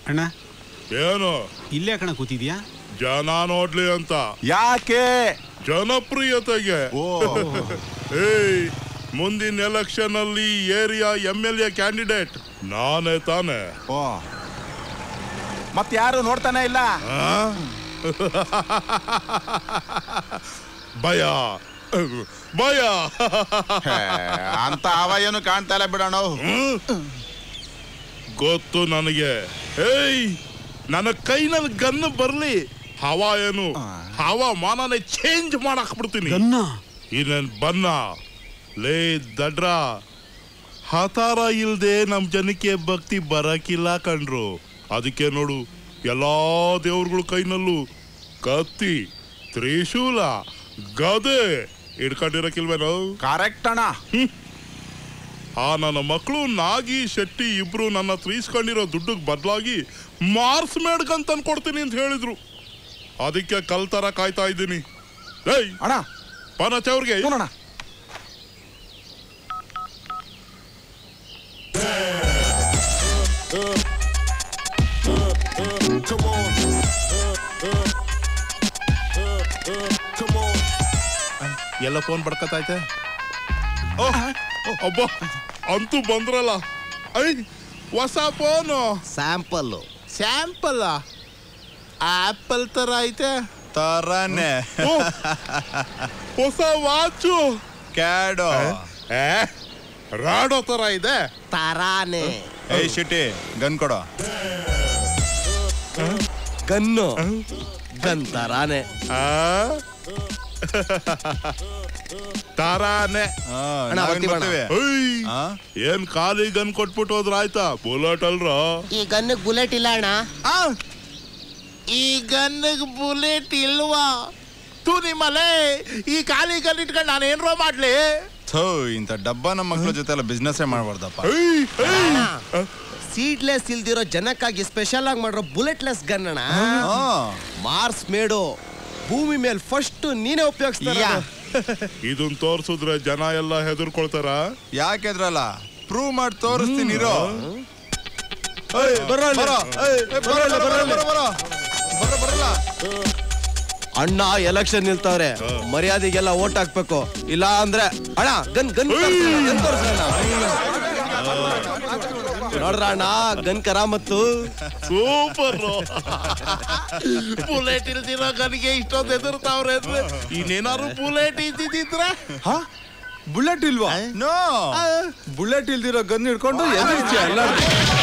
ಅಣ್ಣ ಏನು ಇಲ್ಲೇ ಕಣ ಕೂತಿದ್ಯಾ ಜನ ನೋಡ್ಲಿ ಅಂತ ಯಾಕೆ ಜನಪ್ರಿಯತೆಗೆ ಓ ಏಯ್ ಮುಂದಿನ ಎಲೆಕ್ಷನ್ ಅಲ್ಲಿ area M L A candidate ನಾನೇ ತಾನೆ ಓ ಮತ್ ಯಾರು ನೋಡ್ತಾನೆ ಇಲ್ಲ ಆ? ಭಯ ಭಯ ಹೇ, ಅಂತ ಅವ ಏನು ಕಾಣ್ತಾ ಇಲ್ಲ ಬಿಡೋಣ ಗೊತ್ತು ನನಗೆ ಏಯ್ ನನ್ನ ಕೈನಲ್ಲಿ ಗನ್ ಬರ್ಲಿ ಹವಾ ಏನು ಹವಾಮಾನನೇ ಚೇಂಜ್ ಮಾಡಕ್ ಬಿಡ್ತೀನಿ ಗನ್ನ ಇನ್ನೇನ್ ಬನ್ನ ಲೇ ದಡ್ರ ಹತಾರ ಇಲ್ದೆ ನಮ್ ಜನಕ್ಕೆ ಭಕ್ತಿ ಬರಕಿಲ್ಲ ಕಣ್ರು ಅದಕ್ಕೆ ನೋಡು ಎಲ್ಲಾ ದೇವ್ರಗಳ ಕೈನಲ್ಲೂ ಕತ್ತಿ ತ್ರಿಶೂಲ ಗದೆ ಹಿಡ್ಕೊಂಡಿರಕಿಲ್ವೇನೋ ಕರೆಕ್ಟ್ ಅಣ್ಣ ಆ ನನ್ನ ಮಕ್ಕಳು ನಾಗಿ ಶೆಟ್ಟಿ ಇಬ್ರು ನನ್ನ ಹತ್ರ ಈಸ್ಕೊಂಡಿರೋ ದುಡ್ಡಿಗೆ ಬದಲಾಗಿ ಮಾರ್ಸ್ ಮೇಡ್ಕಂತ ಕೊಡ್ತೀನಿ ಅಂತ ಹೇಳಿದ್ರು ಅದಕ್ಕೆ ಕಲ್ತರ ಕಾಯ್ತಾ ಇದ್ದೀನಿ ಏಯ್ ಅಣ್ಣ ಪನಚ ಅವ್ರಿಗೆ ನೋಡೋಣ ಎಲ್ಲ ಫೋನ್ ಬಡ್ಕತೈತೆ ಓ ಅಬ್ಬ ಅಂತೂ ಬಂದ್ರಲ್ಲ ಐ ಹೊಸ ಫೋನು ಸ್ಯಾಂಪಲ್ ಸ್ಯಾಂಪಲ್ ಆಪಲ್ ತರ ಐತೆ ತರನೆ ಓ, ಹೊಸ ವಾಚು ಕ್ಯಾಡೋ ಏ ರಾಡೋ ತರ ಇದೆ ತರಾನೆ ಏಯ್ ಶಿಟಿ ಗನ್ ಕೊಡೋ ಗನ್ನು ಗನ್ ತರಾನೆ ಆ? ತರಾನೆ ಆ, ಅಣ್ಣ, ನಾವೇನ್ ಬರ್ತೀವಿ ಅಣ್ಣ. ಬರ್ತೀವಿ ಐ, ಆ? ಏನ್ ಖಾಲಿ ಗನ್ ಕೊಟ್ಬಿಟ್ಟು ಹೋದ್ರ ಆಯ್ತಾ ಬುಲೆಟ್ ಅಲ್ರ ಈ ಗನ್ನಿಗೆ ಬುಲೆಟ್ ಇಲ್ಲ ಅಣ್ಣ ಈ ಗನ್ನಿಗೆ ಬುಲೆಟ್ ಇಲ್ವಾ ತೂ ನಿಮ್ಮಲೆ ಈ ಖಾಲಿ ಗನ್ ಇಟ್ಕೊಂಡು ನಾನು ಏನ್ರೋ ಮಾಡ್ಲಿ ಥೋ ಇಂಥ ಡಬ್ಬ ನಮ್ಮ ಮಕ್ಳ ಜೊತೆ ಎಲ್ಲ ಬಿಸ್ನೆಸ್ ಮಾಡ್ಬಾರ್ದಪ್ಪ ಐ, ಐ. ಸೀಡ್ಲೆಸ್ ಇಲ್ದಿರೋ ಜನಕ್ಕಾಗಿ ಸ್ಪೆಷಲ್ ಆಗಿ ಮಾಡಿರೋ ಬುಲೆಟ್ಲೆಸ್ ಗನ್ ಅಣ್ಣ ಆ, ಮಾರ್ಸ್ ಮೇಡು ಭೂಮಿ ಮೇಲೆ ಫಸ್ಟ್ ನೀನೇ ಉಪಯೋಗಿಸ್ತಾರ ಯಾ. ಇದನ್ ತೋರ್ಸಿದ್ರೆ ಜನ ಎಲ್ಲ ಹೆದರ್ಕೊಳ್ತಾರ ಯಾಕೆದ್ರಲ್ಲ ಪ್ರೂವ್ ಮಾಡಿ ತೋರಿಸ್ತೀನಿ ಇರೋ ಬರೋಲ್ಲ. ಬರೋ. ಏಯ್, ಏ, ಬರೋ, ಬರೋ, ಬರೋ, ಬರೋ, ಬರೋ. ಬರೋ, ಬರೋಲ್ಲ. ಅಣ್ಣ ಎಲೆಕ್ಷನ್ ನಿಲ್ತವ್ರೆ ಮರ್ಯಾದೆಗೆಲ್ಲ ಓಟ್ ಹಾಕ್ಬೇಕು ಇಲ್ಲ ಅಂದ್ರೆ ಅಣ್ಣ ಗನ್ ಗನ್ ಗನ್ ತೋರ್ಸೋಣ ನೋಡ್ರ ಅಣ್ಣ ಗನ್ ಕರಾಮತ್ತು ಸೂಪರ್ ಬುಲೆಟ್ ಇಲ್ದಿರೋ ಗನ್ಗೆ ಇಷ್ಟೊಂದು ಹೆದರ್ತಾವ್ರೆ ಅಂದ್ರೆ ಇನ್ನೇನಾದ್ರು ಬುಲೆಟ್ ಇದ್ದಿದ್ರೆ ಬುಲೆಟ್ ಇಲ್ವಾ ನೋ ಬುಲೆಟ್ ಇಲ್ದಿರೋ ಗನ್ ಹಿಡ್ಕೊಂಡು ಎದುರಿಸಿ ಎಲ್ಲ